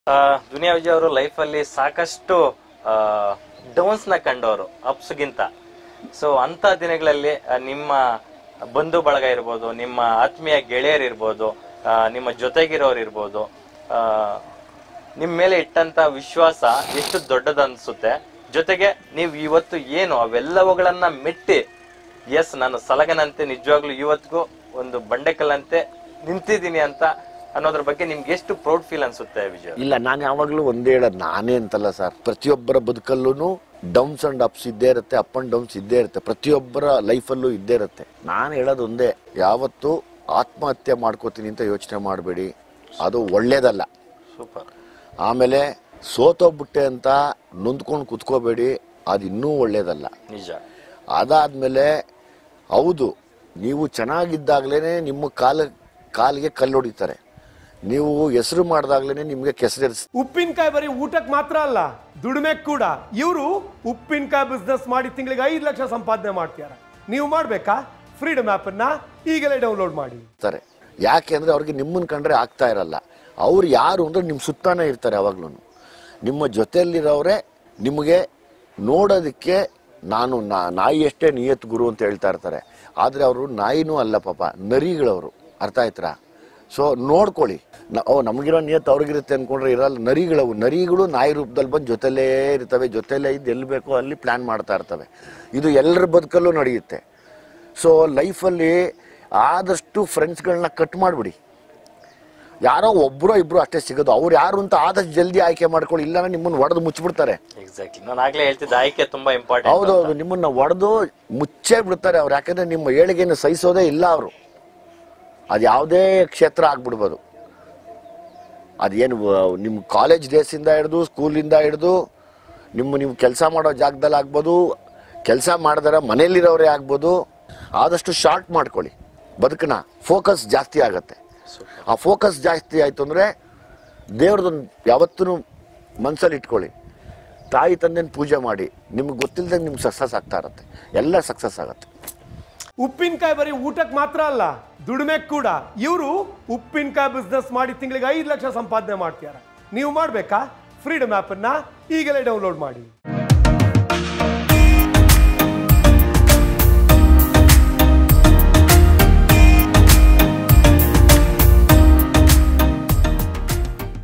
ಆ, ದುನಿಯಾ ವಿಜಯ್ ಅವರು ಲೈಫ್ ಅಲ್ಲಿ ಸಾಕಷ್ಟು ಡೌನ್ಸ್ ನ ಕಂಡವರು ಅಪ್ಸ್ ಗಿಂತ ಸೊ ಅಂತ ದಿನಗಳಲ್ಲಿ ಆ, ನಿಮ್ಮ ಬಂಧು ಬಳಗ ಇರ್ಬೋದು ನಿಮ್ಮ ಆತ್ಮೀಯ ಗೆಳೆಯರು ಇರ್ಬೋದು ಆ, ನಿಮ್ಮ ಜೊತೆಗಿರೋರು ಇರ್ಬೋದು ಆ, ನಿಮ್ ಮೇಲೆ ಇಟ್ಟಂತ ವಿಶ್ವಾಸ ಎಷ್ಟು ದೊಡ್ಡದು ಅನ್ಸುತ್ತೆ ಜೊತೆಗೆ ನೀವು ಇವತ್ತು ಏನು ಅವೆಲ್ಲವುಗಳನ್ನ ಮೆಟ್ಟಿ ಎಸ್ ನಾನು ಸಲಗನಂತೆ ನಿಜವಾಗ್ಲೂ ಇವತ್ತಿಗೂ ಒಂದು ಬಂಡೆಕಲ್ಲಂತೆ ನಿಂತಿದ್ದೀನಿ ಅಂತ ಅನ್ನೋದ್ರ ಬಗ್ಗೆ ನಿಮ್ಗೆ ಎಷ್ಟು ಪ್ರೌಡ್ ಫೀಲ್ ಅನ್ಸುತ್ತೆ ವಿಜಯ್ ಇಲ್ಲ ನಾನು ಯಾವಾಗಲೂ ಒಂದೇ ಹೇಳೋದು ನಾನೇ ಅಂತಲ್ಲ ಸರ್ ಪ್ರತಿಯೊಬ್ಬರ ಬದುಕಲ್ಲೂ ಡೌನ್ಸ್ ಅಂಡ್ ಅಪ್ಸ್ ಇದ್ದೇ ಇರುತ್ತೆ ಅಪ್ ಅಂಡ್ ಡೌನ್ಸ್ ಇದ್ದೇ ಇರುತ್ತೆ ಪ್ರತಿಯೊಬ್ಬರ ಲೈಫಲ್ಲೂ ಇದ್ದೇ ಇರುತ್ತೆ ನಾನು ಹೇಳೋದು ಒಂದೇ ಯಾವತ್ತು ಆತ್ಮಹತ್ಯೆ ಮಾಡ್ಕೋತೀನಿ ಅಂತ ಯೋಚನೆ ಮಾಡಬೇಡಿ ಅದು ಒಳ್ಳೇದಲ್ಲ ಸೂಪರ್ ಆಮೇಲೆ ಸೋತೋಗ್ಬಿಟ್ಟೆ ಅಂತ ನೊಂದ್ಕೊಂಡು ಕುತ್ಕೋಬೇಡಿ ಅದು ಇನ್ನೂ ಒಳ್ಳೇದಲ್ಲ ನಿಜ ಅದಾದ್ಮೇಲೆ ಹೌದು ನೀವು ಚೆನ್ನಾಗಿದ್ದಾಗಲೇ ನಿಮ್ಮ ಕಾಲ ಕಾಲಿಗೆ ಕಲ್ಲು ಹೊಡಿತಾರೆ ನೀವು ಹೆಸರು ಮಾಡಿದಾಗ್ಲೇ ನಿಮಗೆ ಕೆಸರಿಸ್ ಉಪ್ಪಿನಕಾಯಿ ಬರೀ ಊಟಕ್ಕೆ ಮಾತ್ರ ಅಲ್ಲ ದುಡಿಮೆ ಕೂಡ ಇವರು ಉಪ್ಪಿನಕಾಯಿ ಬಿಸ್ನೆಸ್ ಮಾಡಿ ತಿಂಗಳಿಗೆ ಐದು ಲಕ್ಷ ಸಂಪಾದನೆ ಮಾಡ್ತಿದ್ದಾರೆ ನೀವು ಮಾಡ್ಬೇಕಾ ಫ್ರೀಡಮ್ ಅನ್ನ ಈಗಲೇ ಡೌನ್ಲೋಡ್ ಮಾಡಿ ಇರ್ತಾರೆ ಯಾಕೆ ಅಂದ್ರೆ ಅವ್ರಿಗೆ ನಿಮ್ಮನ್ನ ಕಂಡ್ರೆ ಆಗ್ತಾ ಇರಲ್ಲ ಅವ್ರು ಯಾರು ಅಂದ್ರೆ ನಿಮ್ಮ ಸುತ್ತಾನೆ ಇರ್ತಾರೆ ಯಾವಾಗ್ಲೂ ನಿಮ್ಮ ಜೊತೆಯಲ್ಲಿರೋರೆ ನಿಮಗೆ ನೋಡೋದಕ್ಕೆ ನಾನು ನಾ- ನಾಯಿ ಎಷ್ಟೇ ನಿಯತ್ ಗುರು ಅಂತ ಹೇಳ್ತಾ ಇರ್ತಾರೆ ಆದರೆ ಅವರು ನಾಯಿನೂ ಅಲ್ಲ ಪಾಪ ನರಿಗಳವರು ಅರ್ಥ ಆಯ್ತಾ ಸೊ ನೋಡ್ಕೊಳ್ಳಿ ನ- ಓ ನಮಗಿರೋ ನಿಯತ್ ಅವ್ರಿಗಿರುತ್ತೆ ಅನ್ಕೊಂಡ್ರೆ ಇರಲ್ಲ ನರಿಗಳವು ನರಿಗಳು ನಾಯಿ ರೂಪದಲ್ಲಿ ಬಂದು ಜೊತೆಲೇ ಇರ್ತವೆ ಜೊತೆಲೇ ಇದ್ದು ಎಲ್ಲಿ ಬೇಕೋ ಅಲ್ಲಿ ಪ್ಲಾನ್ ಮಾಡ್ತಾ ಇರ್ತವೆ ಇದು ಎಲ್ಲರ ಬದುಕಲ್ಲೂ ನಡೆಯುತ್ತೆ ಸೊ ಲೈಫಲ್ಲಿ ಆದಷ್ಟು ಫ್ರೆಂಡ್ಸ್ಗಳನ್ನ ಕಟ್ ಮಾಡಿಬಿಡಿ ಯಾರೋ ಒಬ್ಬರೋ ಇಬ್ಬರು ಅಷ್ಟೇ ಸಿಗೋದು ಅವ್ರು ಯಾರು ಅಂತ ಆದಷ್ಟು ಜಲ್ದಿ ಆಯ್ಕೆ ಮಾಡ್ಕೊಳ್ಳಿ ಇಲ್ಲ ನಿಮ್ಮನ್ನು ಒಡೆದು ಮುಚ್ಚಿಬಿಡ್ತಾರೆ ಎಕ್ಸಾಕ್ಟ್ಲಿ ನಾನು ಆಗ್ಲೇ ಹೇಳ್ತಿದ್ದೆ ಆಯ್ಕೆ ತುಂಬಾ ಇಂಪಾರ್ಟೆಂಟ್ ಹೌದೌದು ನಿಮ್ಮನ್ನ ಒಡೆದು ಮುಚ್ಚೇ ಬಿಡ್ತಾರೆ ಅವ್ರು ಯಾಕಂದ್ರೆ ನಿಮ್ಮ ಏಳಿಗೆಯನ್ನು ಸಹಿಸೋದೇ ಇಲ್ಲ ಅವರು ಅದು ಯಾವುದೇ ಕ್ಷೇತ್ರ ಆಗ್ಬಿಡ್ಬೋದು ಅದೇನು ವ- ನಿಮ್ಮ ಕಾಲೇಜ್ ಡೇಸಿಂದ ಹಿಡಿದು ಸ್ಕೂಲಿಂದ ಹಿಡಿದು ನಿಮ್ಮ ನೀವು ಕೆಲಸ ಮಾಡೋ ಜಾಗದಲ್ಲಿ ಆಗ್ಬೋದು ಕೆಲಸ ಮಾಡಿದಾರ ಮನೇಲಿರೋರೇ ಆಗ್ಬೋದು ಆದಷ್ಟು ಶಾರ್ಟ್ ಮಾಡ್ಕೊಳ್ಳಿ ಬದುಕನ್ನ ಫೋಕಸ್ ಜಾಸ್ತಿ ಆಗತ್ತೆ ಆ ಫೋಕಸ್ ಜಾಸ್ತಿ ಆಯಿತು ಅಂದರೆ ದೇವ್ರದೊಂದು ಯಾವತ್ತೂ ಮನಸ್ಸಲ್ಲಿ ಇಟ್ಕೊಳ್ಳಿ ತಾಯಿ ತಂದೆನ ಪೂಜೆ ಮಾಡಿ ನಿಮ್ಗೆ ಗೊತ್ತಿಲ್ಲದಂಗೆ ನಿಮ್ಗೆ ಸಕ್ಸಸ್ ಆಗ್ತಾ ಇರತ್ತೆ ಎಲ್ಲ ಸಕ್ಸಸ್ ಆಗುತ್ತೆ ಉಪ್ಪಿನಕಾಯಿ ಬರೀ ಊಟಕ್ಕೆ ಮಾತ್ರ ಅಲ್ಲ ದುಡಿಮೆ ಕೂಡ ಇವರು ಉಪ್ಪಿನಕಾಯಿ ಬಿಸ್ನೆಸ್ ಮಾಡಿ ತಿಂಗಳಿಗೆ ಐದು ಲಕ್ಷ ಸಂಪಾದನೆ ಮಾಡ್ತಿದ್ದಾರೆ ನೀವು ಮಾಡ್ಬೇಕಾ ಫ್ರೀಡಮ್ ಅನ್ನ ಈಗಲೇ ಡೌನ್ಲೋಡ್ ಮಾಡಿ